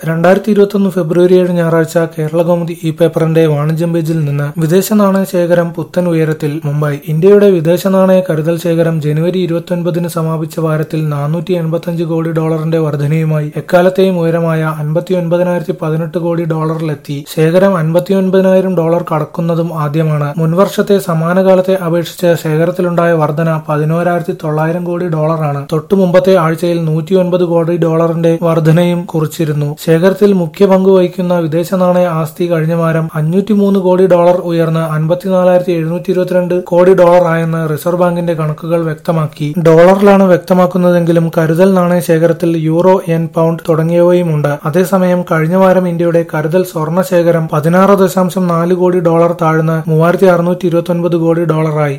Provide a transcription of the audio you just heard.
രണ്ടായിരത്തി ഇരുപത്തൊന്ന് ഫെബ്രുവരി ഏഴ് ഞായറാഴ്ച കേരളകൗമുദി ഇ പേപ്പറിന്റെ വാണിജ്യം പേജിൽ നിന്ന് വിദേശ നാണയ ശേഖരം പുത്തൻ ഉയരത്തിൽ മുംബൈ ഇന്ത്യയുടെ വിദേശ നാണയ കരുതൽ ശേഖരം ജനുവരി ഇരുപത്തൊൻപതിന് സമാപിച്ച വാരത്തിൽ നാനൂറ്റി എൺപത്തഞ്ച് കോടി ഡോളറിന്റെ വർധനയുമായി എക്കാലത്തെയും ഉയരമായ അൻപത്തി ഒൻപതിനായിരത്തി പതിനെട്ട് കോടി ഡോളറിലെത്തി ശേഖരം അൻപത്തി ഒൻപതിനായിരം ഡോളർ കടക്കുന്നതും ആദ്യമാണ് മുൻവർഷത്തെ സമാന കാലത്തെ അപേക്ഷിച്ച് ശേഖരത്തിലുണ്ടായ വർധന പതിനോരായിരത്തി തൊള്ളായിരം കോടി ഡോളറാണ് തൊട്ടു മുമ്പത്തെ ആഴ്ചയിൽ നൂറ്റി ഒൻപത് കോടി ഡോളറിന്റെ വർധനയും കുറിച്ചിരുന്നു ശേഖരത്തിൽ മുഖ്യ പങ്ക് വഹിക്കുന്ന വിദേശ നാണയ ആസ്തി കഴിഞ്ഞ വാരം അഞ്ഞൂറ്റി മൂന്ന് കോടി ഡോളർ ഉയർന്ന് അൻപത്തിനാലായിരത്തി എഴുന്നൂറ്റി ഇരുപത്തിരണ്ട് കോടി ഡോളർ ആയെന്ന് റിസർവ് ബാങ്കിന്റെ കണക്കുകൾ വ്യക്തമാക്കി ഡോളറിലാണ് വ്യക്തമാക്കുന്നതെങ്കിലും കരുതൽ നാണയ ശേഖരത്തിൽ യൂറോ എൻ പൗണ്ട് തുടങ്ങിയവയുമുണ്ട് അതേസമയം കഴിഞ്ഞ വാരം ഇന്ത്യയുടെ കരുതൽ സ്വർണ്ണ ശേഖരം പതിനാറ് ദശാംശം നാല് കോടി ഡോളർ താഴ്ന്ന് മൂവായിരത്തി അറുന്നൂറ്റി ഇരുപത്തി ഒൻപത് കോടി ഡോളറായി